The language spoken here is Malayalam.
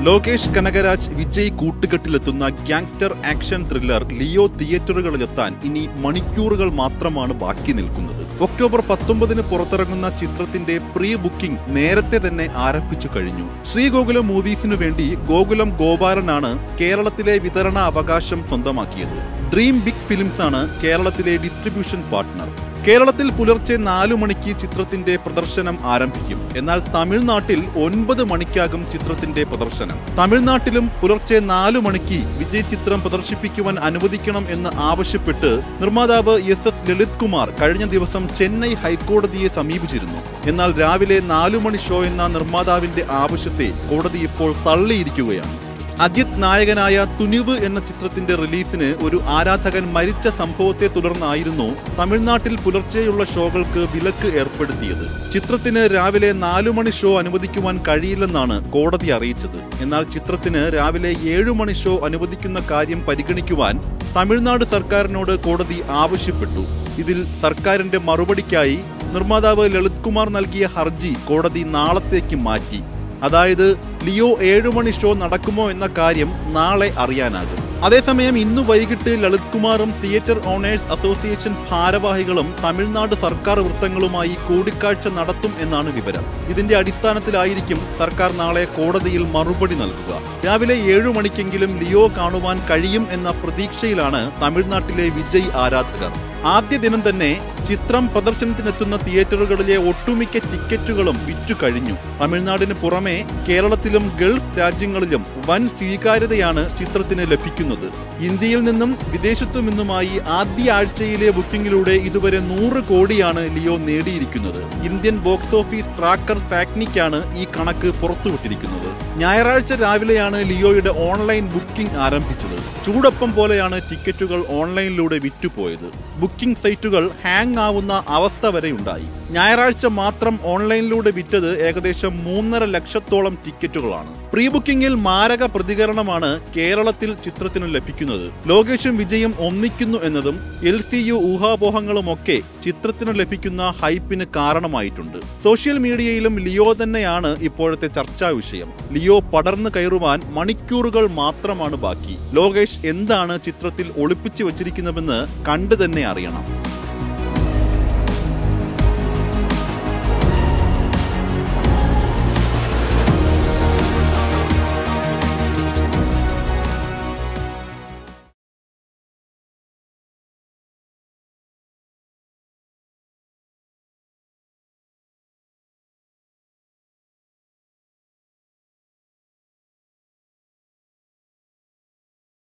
ലോകേഷ് കനകരാജ് വിജയ് കൂട്ടുകെട്ടിലെത്തുന്ന ഗ്യാങ്സ്റ്റർ ആക്ഷൻ ത്രില്ലർ ലിയോ തിയേറ്ററുകളിലെത്താൻ ഇനി മണിക്കൂറുകൾ മാത്രമാണ് ബാക്കി നിൽക്കുന്നത് ഒക്ടോബർ പത്തൊമ്പതിന് പുറത്തിറങ്ങുന്ന ചിത്രത്തിന്റെ പ്രീ ബുക്കിംഗ് നേരത്തെ തന്നെ ആരംഭിച്ചു കഴിഞ്ഞു ശ്രീഗോകുലം മൂവീസിനു വേണ്ടി ഗോകുലം ഗോപാലനാണ് കേരളത്തിലെ വിതരണ അവകാശം സ്വന്തമാക്കിയത് ഡ്രീം ബിഗ് ഫിലിംസ് ആണ് കേരളത്തിലെ ഡിസ്ട്രിബ്യൂഷൻ പാർട്ട്ണർ കേരളത്തിൽ പുലർച്ചെ നാലു മണിക്ക് ചിത്രത്തിന്റെ പ്രദർശനം ആരംഭിക്കും എന്നാൽ തമിഴ്നാട്ടിൽ ഒൻപത് മണിക്കാകും ചിത്രത്തിന്റെ പ്രദർശനം തമിഴ്നാട്ടിലും പുലർച്ചെ നാലു മണിക്ക് വിജയ് ചിത്രം പ്രദർശിപ്പിക്കുവാൻ അനുവദിക്കണം എന്ന് ആവശ്യപ്പെട്ട് നിർമ്മാതാവ് എസ് എസ് ലളിത് കുമാർ കഴിഞ്ഞ ദിവസം ചെന്നൈ ഹൈക്കോടതിയെ സമീപിച്ചിരുന്നു എന്നാൽ രാവിലെ നാലു മണി ഷോ എന്ന നിർമ്മാതാവിന്റെ ആവശ്യത്തെ കോടതി ഇപ്പോൾ തള്ളിയിരിക്കുകയാണ് അജിത് നായകനായ തുനിവ് എന്ന ചിത്രത്തിന്റെ റിലീസിന് ഒരു ആരാധകൻ മരിച്ച സംഭവത്തെ തുടർന്നായിരുന്നു തമിഴ്നാട്ടിൽ പുലർച്ചെയുള്ള ഷോകൾക്ക് വിലക്ക് ഏർപ്പെടുത്തിയത് ചിത്രത്തിന് രാവിലെ നാലു മണി ഷോ അനുവദിക്കുവാൻ കഴിയില്ലെന്നാണ് കോടതി അറിയിച്ചത് എന്നാൽ ചിത്രത്തിന് രാവിലെ ഏഴു മണി ഷോ അനുവദിക്കുന്ന കാര്യം പരിഗണിക്കുവാൻ തമിഴ്നാട് സർക്കാരിനോട് കോടതി ആവശ്യപ്പെട്ടു ഇതിൽ സർക്കാരിന്റെ മറുപടിക്കായി നിർമ്മാതാവ് ലളിത് കുമാർ നൽകിയ ഹർജി കോടതി നാളത്തേക്ക് മാറ്റി അതായത് ലിയോ ഏഴു മണി ഷോ നടക്കുമോ എന്ന കാര്യം നാളെ അറിയാനാകും അതേസമയം ഇന്നു വൈകിട്ട് ലളിത് കുമാറും തിയേറ്റർ ഓണേഴ്സ് അസോസിയേഷൻ ഭാരവാഹികളും തമിഴ്നാട് സർക്കാർ വൃത്തങ്ങളുമായി കൂടിക്കാഴ്ച നടത്തും എന്നാണ് വിവരം ഇതിന്റെ അടിസ്ഥാനത്തിലായിരിക്കും സർക്കാർ നാളെ കോടതിയിൽ മറുപടി നൽകുക രാവിലെ ഏഴു മണിക്കെങ്കിലും ലിയോ കാണുവാൻ കഴിയും എന്ന പ്രതീക്ഷയിലാണ് തമിഴ്നാട്ടിലെ വിജയ് ആരാധകർ ആദ്യ ദിനം തന്നെ ചിത്രം പ്രദർശനത്തിനെത്തുന്ന തിയേറ്ററുകളിലെ ഒട്ടുമിക്ക ടിക്കറ്റുകളും വിറ്റു കഴിഞ്ഞു തമിഴ്നാടിന് പുറമെ കേരളത്തിലും ഗൾഫ് രാജ്യങ്ങളിലും വൻ സ്വീകാര്യതയാണ് ചിത്രത്തിന് ലഭിക്കുന്നത് ഇന്ത്യയിൽ നിന്നും വിദേശത്തു നിന്നുമായി ആദ്യ ആഴ്ചയിലെ ബുക്കിംഗിലൂടെ ഇതുവരെ നൂറ് കോടിയാണ് ലിയോ നേടിയിരിക്കുന്നത് ഇന്ത്യൻ ബോക്സ് ഓഫീസ് ട്രാക്കർ ഫാക്നിക്കാണ് ഈ കണക്ക് പുറത്തുവിട്ടിരിക്കുന്നത് ഞായറാഴ്ച രാവിലെയാണ് ലിയോയുടെ ഓൺലൈൻ ബുക്കിംഗ് ആരംഭിച്ചത് ചൂടൊപ്പം പോലെയാണ് ടിക്കറ്റുകൾ ഓൺലൈനിലൂടെ വിറ്റുപോയത് ബുക്കിംഗ് സൈറ്റുകൾ ഹാങ് ആവുന്ന അവസ്ഥ വരെ ഉണ്ടായി ഞായറാഴ്ച മാത്രം ഓൺലൈനിലൂടെ വിറ്റത് ഏകദേശം മൂന്നര ലക്ഷത്തോളം ടിക്കറ്റുകളാണ് പ്രീ ബുക്കിംഗിൽ മാരക പ്രതികരണമാണ് കേരളത്തിൽ ചിത്രത്തിന് ലഭിക്കുന്നത് ലോകേഷും വിജയും ഒന്നിക്കുന്നു എന്നതും എൽ സി യു ഊഹാപോഹങ്ങളുമൊക്കെ ചിത്രത്തിന് ലഭിക്കുന്ന ഹൈപ്പിന് കാരണമായിട്ടുണ്ട് സോഷ്യൽ മീഡിയയിലും ലിയോ തന്നെയാണ് ഇപ്പോഴത്തെ ചർച്ചാ വിഷയം ലിയോ പടർന്നു കയറുവാൻ മണിക്കൂറുകൾ മാത്രമാണ് ബാക്കി ലോകേഷ് എന്താണ് ചിത്രത്തിൽ ഒളിപ്പിച്ചു വച്ചിരിക്കുന്നതെന്ന് കണ്ടു തന്നെ അറിയണം